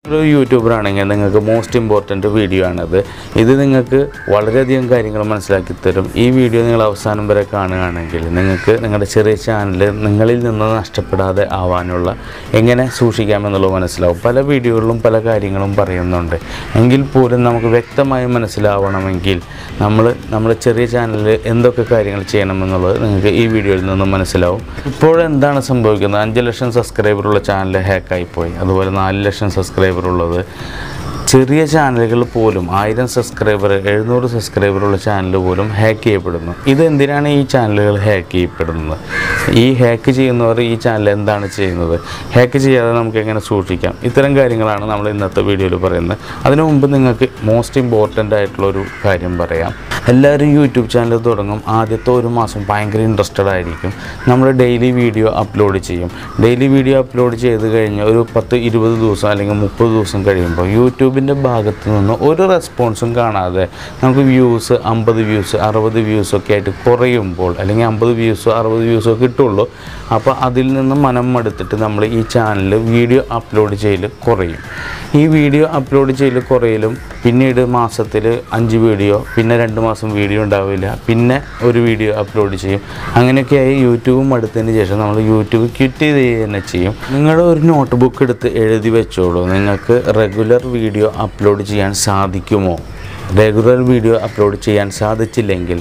ഒരു യൂട്യൂബർ ആണെങ്കിൽ നിങ്ങൾക്ക് മോസ്റ്റ് ഇമ്പോർട്ടൻറ്റ് വീഡിയോ ആണത് ഇത് നിങ്ങൾക്ക് വളരെയധികം കാര്യങ്ങൾ മനസ്സിലാക്കി തരും ഈ വീഡിയോ നിങ്ങൾ അവസാനം വരെ കാണുകയാണെങ്കിൽ നിങ്ങൾക്ക് നിങ്ങളുടെ ചെറിയ ചാനൽ നിങ്ങളിൽ നിന്ന് നഷ്ടപ്പെടാതെ ആവാനുള്ള എങ്ങനെ സൂക്ഷിക്കാമെന്നുള്ളത് മനസ്സിലാവും പല വീഡിയോകളിലും പല കാര്യങ്ങളും പറയുന്നുണ്ട് എങ്കിൽ പോലും നമുക്ക് വ്യക്തമായി മനസ്സിലാവണമെങ്കിൽ നമ്മൾ നമ്മുടെ ചെറിയ ചാനലിൽ എന്തൊക്കെ കാര്യങ്ങൾ ചെയ്യണമെന്നുള്ളത് നിങ്ങൾക്ക് ഈ വീഡിയോയിൽ നിന്ന് മനസ്സിലാവും ഇപ്പോഴെന്താണ് സംഭവിക്കുന്നത് അഞ്ച് ലക്ഷം സബ്സ്ക്രൈബറുള്ള ചാനൽ ഹാക്കായി പോയി അതുപോലെ നാല് ലക്ഷം സബ്സ്ക്രൈബർ ഉള്ളത് ചെറിയ ചാനലുകൾ പോലും ആയിരം സബ്സ്ക്രൈബർ എഴുന്നൂറ് സബ്സ്ക്രൈബറുള്ള ചാനൽ പോലും ഹാക്ക് ചെയ്യപ്പെടുന്നു ഇത് എന്തിനാണ് ഈ ചാനലുകൾ ഹാക്ക് ചെയ്യപ്പെടുന്നത് ഈ ഹാക്ക് ചെയ്യുന്നവർ ഈ ചാനൽ എന്താണ് ചെയ്യുന്നത് ഹാക്ക് ചെയ്യാതെ നമുക്ക് എങ്ങനെ സൂക്ഷിക്കാം ഇത്തരം കാര്യങ്ങളാണ് നമ്മൾ ഇന്നത്തെ വീഡിയോയിൽ പറയുന്നത് അതിനു മുമ്പ് നിങ്ങൾക്ക് മോസ്റ്റ് ഇമ്പോർട്ടൻ്റ് ആയിട്ടുള്ള ഒരു കാര്യം പറയാം എല്ലാവരും യൂട്യൂബ് ചാനൽ തുടങ്ങും ആദ്യത്തെ ഒരു മാസം ഭയങ്കര ഇൻട്രസ്റ്റഡ് ആയിരിക്കും നമ്മൾ ഡെയിലി വീഡിയോ അപ്ലോഡ് ചെയ്യും ഡെയിലി വീഡിയോ അപ്ലോഡ് ചെയ്ത് കഴിഞ്ഞ് ഒരു പത്ത് ഇരുപത് ദിവസം അല്ലെങ്കിൽ മുപ്പത് ദിവസം കഴിയുമ്പോൾ യൂട്യൂബിൻ്റെ ഭാഗത്ത് നിന്ന് ഒരു റെസ്പോൺസും കാണാതെ നമുക്ക് വ്യൂസ് അമ്പത് വ്യൂസ് അറുപത് വ്യൂസ് ഒക്കെ ആയിട്ട് കുറയുമ്പോൾ അല്ലെങ്കിൽ അമ്പത് വ്യൂസോ അറുപത് വ്യൂസോ കിട്ടുള്ളൂ അപ്പോൾ അതിൽ നിന്ന് മനം മടുത്തിട്ട് നമ്മൾ ഈ ചാനൽ വീഡിയോ അപ്ലോഡ് ചെയ്യൽ കുറയും ഈ വീഡിയോ അപ്ലോഡ് ചെയ്യൽ കുറയലും പിന്നീട് മാസത്തിൽ അഞ്ച് വീഡിയോ പിന്നെ രണ്ട് മാസം വീഡിയോ ഉണ്ടാവില്ല പിന്നെ ഒരു വീഡിയോ അപ്ലോഡ് ചെയ്യും അങ്ങനെയൊക്കെയായി യൂട്യൂബും അടുത്തതിന് ശേഷം നമ്മൾ യൂട്യൂബ് ക്വിറ്റ് ചെയ്ത് തന്നെ ചെയ്യും നിങ്ങളുടെ ഒരു നോട്ട് ബുക്ക് എടുത്ത് എഴുതി വെച്ചോളൂ നിങ്ങൾക്ക് റെഗുലർ വീഡിയോ അപ്ലോഡ് ചെയ്യാൻ സാധിക്കുമോ റെഗുലർ വീഡിയോ അപ്ലോഡ് ചെയ്യാൻ സാധിച്ചില്ലെങ്കിൽ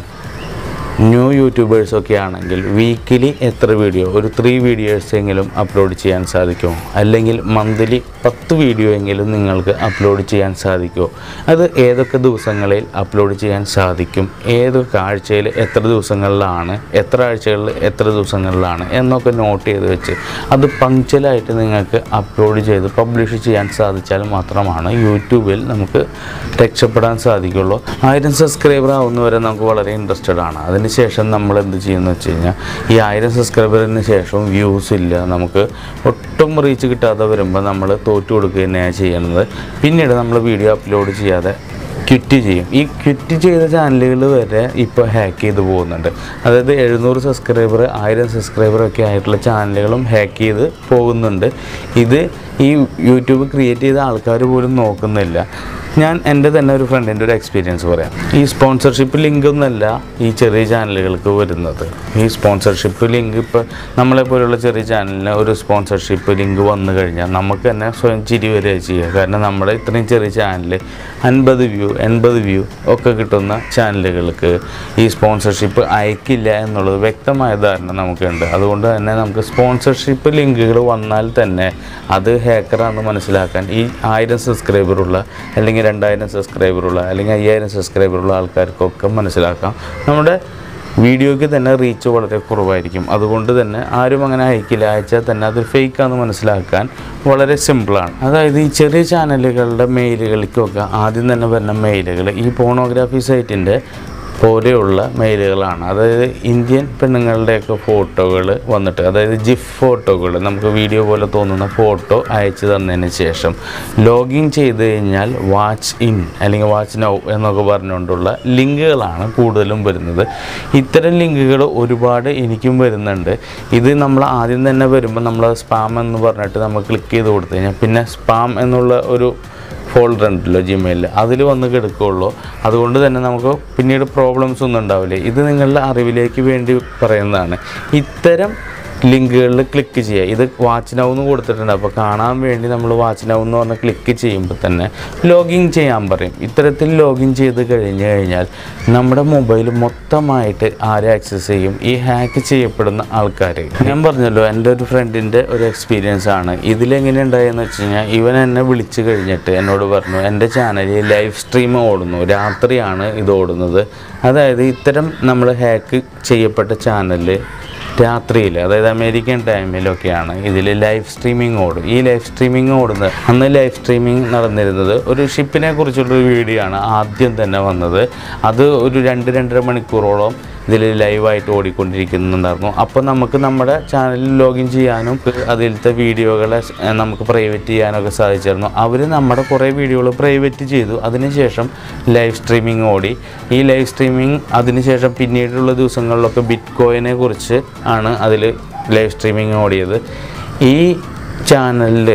ന്യൂ യൂട്യൂബേഴ്സൊക്കെ ആണെങ്കിൽ വീക്കിലി എത്ര വീഡിയോ ഒരു ത്രീ വീഡിയോസ് എങ്കിലും അപ്ലോഡ് ചെയ്യാൻ സാധിക്കുമോ അല്ലെങ്കിൽ മന്ത്ലി പത്ത് വീഡിയോ എങ്കിലും നിങ്ങൾക്ക് അപ്ലോഡ് ചെയ്യാൻ സാധിക്കുമോ അത് ഏതൊക്കെ ദിവസങ്ങളിൽ അപ്ലോഡ് ചെയ്യാൻ സാധിക്കും ഏതൊക്കെ ആഴ്ചയിൽ എത്ര ദിവസങ്ങളിലാണ് എത്ര ആഴ്ചകളിൽ എത്ര ദിവസങ്ങളിലാണ് എന്നൊക്കെ നോട്ട് ചെയ്ത് വെച്ച് അത് പങ്ക്ച്വലായിട്ട് നിങ്ങൾക്ക് അപ്ലോഡ് ചെയ്ത് പബ്ലിഷ് ചെയ്യാൻ സാധിച്ചാൽ മാത്രമാണ് യൂട്യൂബിൽ നമുക്ക് രക്ഷപ്പെടാൻ സാധിക്കുള്ളൂ ആയിരം സബ്സ്ക്രൈബർ ആവുന്നവരെ നമുക്ക് വളരെ ഇൻട്രസ്റ്റഡ് ആണ് അതിനുശേഷം നമ്മൾ എന്ത് ചെയ്യുമെന്ന് വെച്ച് കഴിഞ്ഞാൽ ഈ ആയിരം സബ്സ്ക്രൈബറിന് ശേഷം വ്യൂസ് ഇല്ല നമുക്ക് ഒട്ടും റീച്ച് കിട്ടാതെ വരുമ്പോൾ നമ്മൾ തോറ്റു കൊടുക്കുക തന്നെയാണ് ചെയ്യുന്നത് പിന്നീട് നമ്മൾ വീഡിയോ അപ്ലോഡ് ചെയ്യാതെ ക്വിറ്റ് ചെയ്യും ഈ ക്വിറ്റ് ചെയ്ത ചാനലുകൾ വരെ ഇപ്പോൾ ഹാക്ക് ചെയ്ത് പോകുന്നുണ്ട് അതായത് എഴുന്നൂറ് സബ്സ്ക്രൈബർ ആയിരം സബ്സ്ക്രൈബർ ഒക്കെ ആയിട്ടുള്ള ചാനലുകളും ഹാക്ക് ചെയ്ത് പോകുന്നുണ്ട് ഇത് ഈ യൂട്യൂബ് ക്രിയേറ്റ് ചെയ്ത ആൾക്കാർ പോലും നോക്കുന്നില്ല ഞാൻ എൻ്റെ തന്നെ ഒരു ഫ്രണ്ടിൻ്റെ ഒരു എക്സ്പീരിയൻസ് പറയാം ഈ സ്പോൺസർഷിപ്പ് ലിങ്ക് ഒന്നല്ല ഈ ചെറിയ ചാനലുകൾക്ക് വരുന്നത് ഈ സ്പോൺസർഷിപ്പ് ലിങ്ക് ഇപ്പോൾ നമ്മളെ പോലുള്ള ചെറിയ ചാനലിന് ഒരു സ്പോൺസർഷിപ്പ് ലിങ്ക് വന്നു കഴിഞ്ഞാൽ നമുക്ക് തന്നെ സ്വയം ചിരി വരിക ചെയ്യുക കാരണം നമ്മുടെ ഇത്രയും ചെറിയ ചാനൽ അൻപത് വ്യൂ എൺപത് വ്യൂ ഒക്കെ കിട്ടുന്ന ചാനലുകൾക്ക് ഈ സ്പോൺസർഷിപ്പ് അയക്കില്ല എന്നുള്ളത് വ്യക്തമായ ധാരണ നമുക്കുണ്ട് അതുകൊണ്ട് തന്നെ നമുക്ക് സ്പോൺസർഷിപ്പ് ലിങ്കുകൾ വന്നാൽ തന്നെ അത് ഹാക്കറാണെന്ന് മനസ്സിലാക്കാൻ ഈ ആയിരം സബ്സ്ക്രൈബറുള്ള അല്ലെങ്കിൽ രണ്ടായിരം സബ്സ്ക്രൈബറുള്ള അല്ലെങ്കിൽ അയ്യായിരം സബ്സ്ക്രൈബറുള്ള ആൾക്കാർക്കൊക്കെ മനസ്സിലാക്കാം നമ്മുടെ വീഡിയോയ്ക്ക് തന്നെ റീച്ച് വളരെ കുറവായിരിക്കും അതുകൊണ്ട് തന്നെ ആരും അങ്ങനെ അയക്കില്ല അയച്ചാൽ തന്നെ അത് ഫേക്കാന്ന് മനസ്സിലാക്കാൻ വളരെ സിമ്പിളാണ് അതായത് ഈ ചെറിയ ചാനലുകളുടെ മെയിലുകൾക്കൊക്കെ ആദ്യം തന്നെ വരുന്ന മെയിലുകൾ ഈ പോണോഗ്രാഫി സൈറ്റിൻ്റെ പോലെയുള്ള മെയിലുകളാണ് അതായത് ഇന്ത്യൻ പെണ്ണുങ്ങളുടെയൊക്കെ ഫോട്ടോകൾ വന്നിട്ട് അതായത് ജിഫ് ഫോട്ടോകൾ നമുക്ക് വീഡിയോ പോലെ തോന്നുന്ന ഫോട്ടോ അയച്ചു തന്നതിന് ശേഷം ലോഗിൻ ചെയ്ത് കഴിഞ്ഞാൽ വാച്ച് ഇൻ അല്ലെങ്കിൽ വാച്ച് നൗ എന്നൊക്കെ പറഞ്ഞുകൊണ്ടുള്ള ലിങ്കുകളാണ് കൂടുതലും വരുന്നത് ഇത്തരം ലിങ്കുകൾ ഒരുപാട് എനിക്കും വരുന്നുണ്ട് ഇത് നമ്മൾ ആദ്യം തന്നെ വരുമ്പോൾ നമ്മൾ സ്പാം എന്ന് പറഞ്ഞിട്ട് നമ്മൾ ക്ലിക്ക് ചെയ്ത് കൊടുത്തു കഴിഞ്ഞാൽ പിന്നെ സ്പാം എന്നുള്ള ഒരു ഫോൾഡർ ഉണ്ടല്ലോ ജിമെയിലിൽ അതിൽ വന്ന് കിടക്കുകയുള്ളൂ അതുകൊണ്ട് തന്നെ നമുക്ക് പിന്നീട് പ്രോബ്ലംസ് ഒന്നും ഉണ്ടാവില്ല ഇത് നിങ്ങളുടെ അറിവിലേക്ക് വേണ്ടി പറയുന്നതാണ് ഇത്തരം ലിങ്കുകളിൽ ക്ലിക്ക് ചെയ്യുക ഇത് വാച്ച് നൗ എന്ന് കൊടുത്തിട്ടുണ്ട് അപ്പോൾ കാണാൻ വേണ്ടി നമ്മൾ വാച്ച് നൗ എന്ന് പറഞ്ഞ് ക്ലിക്ക് ചെയ്യുമ്പോൾ തന്നെ ലോഗിൻ ചെയ്യാൻ പറയും ഇത്തരത്തിൽ ലോഗിൻ ചെയ്ത് കഴിഞ്ഞ് കഴിഞ്ഞാൽ നമ്മുടെ മൊബൈൽ മൊത്തമായിട്ട് ആരെ ആക്സസ് ചെയ്യും ഈ ഹാക്ക് ചെയ്യപ്പെടുന്ന ആൾക്കാർ ഞാൻ പറഞ്ഞല്ലോ എൻ്റെ ഒരു ഫ്രണ്ടിൻ്റെ ഒരു എക്സ്പീരിയൻസ് ആണ് ഇതിലെങ്ങനെ ഉണ്ടായെന്ന് വെച്ച് കഴിഞ്ഞാൽ ഇവൻ എന്നെ വിളിച്ചു കഴിഞ്ഞിട്ട് എന്നോട് പറഞ്ഞു എൻ്റെ ചാനലിൽ ലൈവ് സ്ട്രീം ഓടുന്നു രാത്രിയാണ് ഇത് ഓടുന്നത് അതായത് ഇത്തരം നമ്മൾ ഹാക്ക് ചെയ്യപ്പെട്ട ചാനലിൽ രാത്രിയിൽ അതായത് അമേരിക്കൻ ടൈമിലൊക്കെയാണ് ഇതിൽ ലൈവ് സ്ട്രീമിംഗ് ഓടും ഈ ലൈവ് സ്ട്രീമിംഗ് ഓടുന്നത് അന്ന് ലൈവ് സ്ട്രീമിംഗ് നടന്നിരുന്നത് ഒരു ഷിപ്പിനെ കുറിച്ചുള്ളൊരു വീഡിയോ ആണ് ആദ്യം തന്നെ വന്നത് അത് ഒരു രണ്ട് രണ്ടര മണിക്കൂറോളം ഇതിൽ ലൈവായിട്ട് ഓടിക്കൊണ്ടിരിക്കുന്നുണ്ടായിരുന്നു അപ്പോൾ നമുക്ക് നമ്മുടെ ചാനലിൽ ലോഗിൻ ചെയ്യാനും അതിലത്തെ വീഡിയോകളെ സ്- നമുക്ക് പ്രൈവറ്റ് ചെയ്യാനൊക്കെ സാധിച്ചിരുന്നു അവർ നമ്മുടെ കുറേ വീഡിയോകൾ പ്രൈവറ്റ് ചെയ്തു അതിനുശേഷം ലൈവ് സ്ട്രീമിംഗ് ഓടി ഈ ലൈവ് സ്ട്രീമിംഗ് അതിനുശേഷം പിന്നീടുള്ള ദിവസങ്ങളിലൊക്കെ ബിറ്റ് കോയിനെ കുറിച്ച് ആണ് അതിൽ ലൈവ് സ്ട്രീമിംഗ് ഓടിയത് ഈ ചാനലിൽ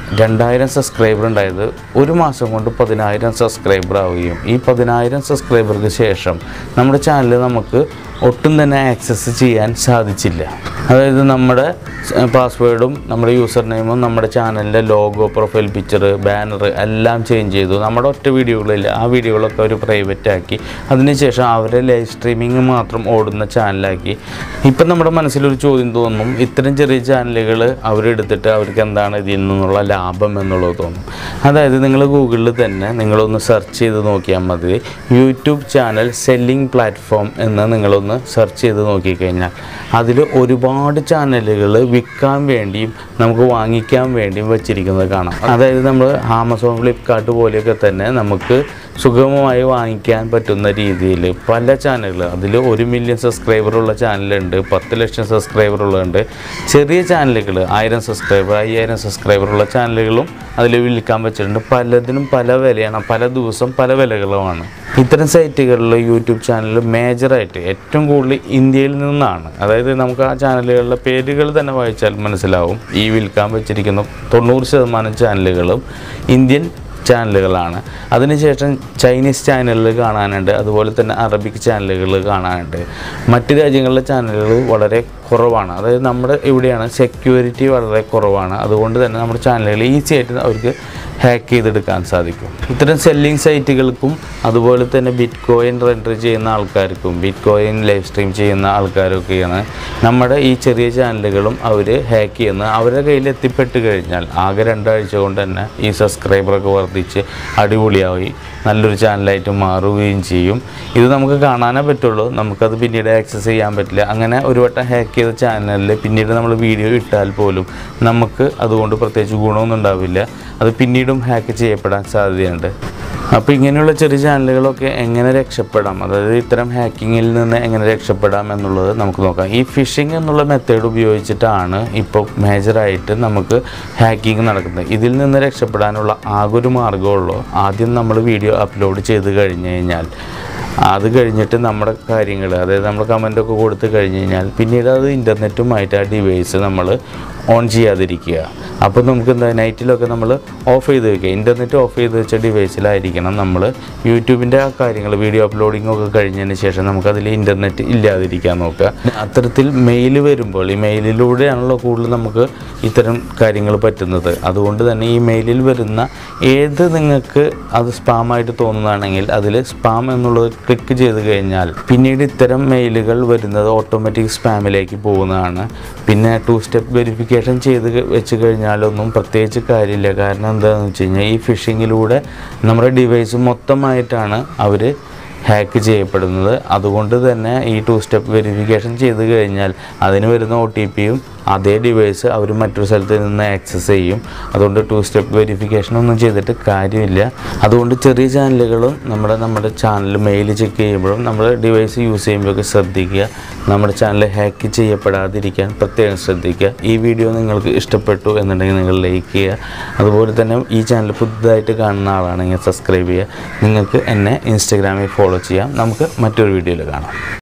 രണ്ടായിരം സബ്സ്ക്രൈബർ ഉണ്ടായത് ഒരു മാസം കൊണ്ട് പതിനായിരം സബ്സ്ക്രൈബർ ആവുകയും ഈ പതിനായിരം സബ്സ്ക്രൈബർക്ക് ശേഷം നമ്മുടെ ചാനൽ നമുക്ക് ഒട്ടും തന്നെ ആക്സസ് ചെയ്യാൻ സാധിച്ചില്ല അതായത് നമ്മുടെ പാസ്വേഡും നമ്മുടെ യൂസർ നെയിമും നമ്മുടെ ചാനലിൻ്റെ ലോഗോ പ്രൊഫൈൽ പിക്ചർ ബാനർ എല്ലാം ചേഞ്ച് ചെയ്തു നമ്മുടെ ഒറ്റ വീഡിയോകളില്ല ആ വീഡിയോകളൊക്കെ അവർ പ്രൈവറ്റ് ആക്കി അതിനുശേഷം അവരെ ലൈവ് സ്ട്രീമിംഗ് മാത്രം ഓടുന്ന ചാനലാക്കി ഇപ്പം നമ്മുടെ മനസ്സിലൊരു ചോദ്യം തോന്നും ഇത്തരം ചെറിയ ചാനലുകൾ അവരെടുത്തിട്ട് അവർക്ക് എന്താണ് ഇതിൽ നിന്നുള്ള ലാഭം എന്നുള്ളത് തോന്നും അതായത് നിങ്ങൾ ഗൂഗിളിൽ തന്നെ നിങ്ങളൊന്ന് സെർച്ച് ചെയ്ത് നോക്കിയാൽ മതി യൂട്യൂബ് ചാനൽ സെല്ലിംഗ് പ്ലാറ്റ്ഫോം എന്ന് നിങ്ങളൊന്ന് സെർച്ച് ചെയ്ത് നോക്കിക്കഴിഞ്ഞാൽ അതിൽ ഒരുപാട് ചാനലുകൾ വിൽക്കാൻ വേണ്ടിയും നമുക്ക് വാങ്ങിക്കാൻ വേണ്ടിയും വെച്ചിരിക്കുന്നത് കാണാം അതായത് നമ്മൾ ആമസോൺ ഫ്ലിപ്കാർട്ട് പോലെയൊക്കെ തന്നെ നമുക്ക് സുഗമമായി വാങ്ങിക്കാൻ പറ്റുന്ന രീതിയിൽ പല ചാനലുകൾ അതിൽ ഒരു മില്യൺ സബ്സ്ക്രൈബർ ഉള്ള ചാനലുണ്ട് പത്ത് ലക്ഷം സബ്സ്ക്രൈബർ ഉള്ളതുണ്ട് ചെറിയ ചാനലുകൾ ആയിരം സബ്സ്ക്രൈബർ അയ്യായിരം സബ്സ്ക്രൈബർ ഉള്ള ചാനലുകളും അതിൽ വിൽക്കാൻ വെച്ചിട്ടുണ്ട് പലതിനും പല വിലയാണ് പല ദിവസം പല വിലകളുമാണ് ഇത്തരം സൈറ്റുകളിൽ യൂട്യൂബ് ചാനൽ മേജറായിട്ട് ഏറ്റവും കൂടുതൽ ഇന്ത്യയിൽ നിന്നാണ് അതായത് നമുക്ക് ആ ചാനലുകളുടെ പേരുകൾ തന്നെ വായിച്ചാൽ മനസ്സിലാവും ഈ വിൽക്കാൻ വെച്ചിരിക്കുന്ന തൊണ്ണൂറ് ശതമാനം ചാനലുകളും ഇന്ത്യൻ ചാനലുകളാണ് അതിനുശേഷം ചൈനീസ് ചാനലുകൾ കാണാനുണ്ട് അതുപോലെ തന്നെ അറബിക് ചാനലുകൾ കാണാനുണ്ട് മറ്റ് രാജ്യങ്ങളിലെ ചാനലുകൾ വളരെ കുറവാണ് അതായത് നമ്മുടെ ഇവിടെയാണ് സെക്യൂരിറ്റി വളരെ കുറവാണ് അതുകൊണ്ട് തന്നെ നമ്മുടെ ചാനലുകൾ ഈസി ആയിട്ട് അവർക്ക് ഹാക്ക് ചെയ്തെടുക്കാൻ സാധിക്കും ഇത്തരം സെല്ലിംഗ് സൈറ്റുകൾക്കും അതുപോലെ തന്നെ ബിറ്റ് കോയിൻ റെൻഡർ ചെയ്യുന്ന ആൾക്കാർക്കും ബിറ്റ് കോയിൻ ലൈവ് സ്ട്രീം ചെയ്യുന്ന ആൾക്കാരൊക്കെയാണ് നമ്മുടെ ഈ ചെറിയ ചാനലുകളും അവർ ഹാക്ക് ചെയ്യുന്നത് അവരുടെ കയ്യിൽ എത്തിപ്പെട്ട് കഴിഞ്ഞാൽ ആകെ രണ്ടാഴ്ച കൊണ്ട് തന്നെ ഈ സബ്സ്ക്രൈബറൊക്കെ വർദ്ധിച്ച് അടിപൊളിയായി നല്ലൊരു ചാനലായിട്ട് മാറുകയും ചെയ്യും ഇത് നമുക്ക് കാണാനേ പറ്റുള്ളൂ നമുക്കത് പിന്നീട് ആക്സസ് ചെയ്യാൻ പറ്റില്ല അങ്ങനെ ഒരു വട്ടം ഹാക്ക് ചെയ്ത ചാനലിൽ പിന്നീട് നമ്മൾ വീഡിയോ ഇട്ടാൽ പോലും നമുക്ക് അതുകൊണ്ട് പ്രത്യേകിച്ച് ഗുണമൊന്നും ഉണ്ടാവില്ല അത് പിന്നീടും ഹാക്ക് ചെയ്യപ്പെടാൻ സാധ്യതയുണ്ട് അപ്പോൾ ഇങ്ങനെയുള്ള ചെറിയ ചാനലുകളൊക്കെ എങ്ങനെ രക്ഷപ്പെടാം അതായത് ഇത്തരം ഹാക്കിങ്ങിൽ നിന്ന് എങ്ങനെ രക്ഷപ്പെടാം എന്നുള്ളത് നമുക്ക് നോക്കാം ഈ ഫിഷിംഗ് എന്നുള്ള മെത്തേഡ് ഉപയോഗിച്ചിട്ടാണ് ഇപ്പോൾ മേജറായിട്ട് നമുക്ക് ഹാക്കിംഗ് നടക്കുന്നത് ഇതിൽ നിന്ന് രക്ഷപ്പെടാനുള്ള ആകെ ഒരു മാർഗ്ഗമുള്ളൂ ആദ്യം നമ്മൾ വീഡിയോ അപ്ലോഡ് ചെയ്ത് കഴിഞ്ഞ് കഴിഞ്ഞാൽ അത് കഴിഞ്ഞിട്ട് നമ്മുടെ കാര്യങ്ങൾ അതായത് നമ്മൾ കമൻ്റൊക്കെ കൊടുത്ത് കഴിഞ്ഞ് കഴിഞ്ഞാൽ പിന്നീട് അത് ഇൻ്റർനെറ്റുമായിട്ട് ആ ഡിവൈസ് നമ്മൾ ഓൺ ചെയ്യാതിരിക്കുക അപ്പോൾ നമുക്ക് എന്താ നൈറ്റിലൊക്കെ നമ്മൾ ഓഫ് ചെയ്ത് വെക്കുക ഇൻ്റർനെറ്റ് ഓഫ് ചെയ്ത് വെച്ച ഡിവൈസിലായിരിക്കണം നമ്മൾ യൂട്യൂബിൻ്റെ ആ കാര്യങ്ങൾ വീഡിയോ അപ്ലോഡിംഗ് ഒക്കെ കഴിഞ്ഞതിന് ശേഷം നമുക്കതിൽ ഇൻ്റർനെറ്റ് ഇല്ലാതിരിക്കാൻ നോക്കുക അത്തരത്തിൽ മെയിൽ വരുമ്പോൾ ഈ മെയിലിലൂടെയാണല്ലോ കൂടുതൽ നമുക്ക് ഇത്തരം കാര്യങ്ങൾ പറ്റുന്നത് അതുകൊണ്ട് തന്നെ ഈ മെയിലിൽ വരുന്ന ഏത് നിങ്ങൾക്ക് അത് സ്പാമായിട്ട് തോന്നുന്നതാണെങ്കിൽ അതിൽ സ്പാം എന്നുള്ളത് ക്ലിക്ക് ചെയ്ത് കഴിഞ്ഞാൽ പിന്നീട് ഇത്തരം മെയിലുകൾ വരുന്നത് ഓട്ടോമാറ്റിക് സ്പാമിലേക്ക് പോകുന്നതാണ് പിന്നെ ടു സ്റ്റെപ്പ് വെരിഫിക്കേഷൻ ചെയ്ത് ക- വെച്ച് കഴിഞ്ഞാലൊന്നും പ്രത്യേകിച്ച് കാര്യമില്ല കാരണം എന്താണെന്ന് വെച്ച് കഴിഞ്ഞാൽ ഈ ഫിഷിങ്ങിലൂടെ നമ്മുടെ ഡിവൈസ് മൊത്തമായിട്ടാണ് അവർ ഹാക്ക് ചെയ്യപ്പെടുന്നത് അതുകൊണ്ട് തന്നെ ഈ ടു സ്റ്റെപ്പ് വെരിഫിക്കേഷൻ ചെയ്ത് കഴിഞ്ഞാൽ അതിന് വരുന്ന ഒ ടി പിയും അതേ ഡിവൈസ് അവർ മറ്റൊരു സ്ഥലത്ത് നിന്ന് ആക്സസ് ചെയ്യും അതുകൊണ്ട് ടു സ്റ്റെപ്പ് വെരിഫിക്കേഷൻ ഒന്നും ചെയ്തിട്ട് കാര്യമില്ല അതുകൊണ്ട് ചെറിയ ചാനലുകളും നമ്മുടെ നമ്മുടെ ചാനൽ മെയിൽ ചെക്ക് ചെയ്യുമ്പോഴും നമ്മൾ ഡിവൈസ് യൂസ് ചെയ്യുമ്പോഴൊക്കെ ശ്രദ്ധിക്കുക നമ്മുടെ ചാനൽ ഹാക്ക് ചെയ്യപ്പെടാതിരിക്കാൻ പ്രത്യേകം ശ്രദ്ധിക്കുക ഈ വീഡിയോ നിങ്ങൾക്ക് ഇഷ്ടപ്പെട്ടു എന്നുണ്ടെങ്കിൽ നിങ്ങൾ ലൈക്ക് ചെയ്യുക അതുപോലെ തന്നെ ഈ ചാനൽ പുതുതായിട്ട് കാണുന്ന ആളാണെങ്കിൽ സബ്സ്ക്രൈബ് ചെയ്യുക നിങ്ങൾക്ക് എന്നെ ഇൻസ്റ്റഗ്രാമിൽ ഫോളോ ചെയ്യാം നമുക്ക് മറ്റൊരു വീഡിയോയിൽ കാണാം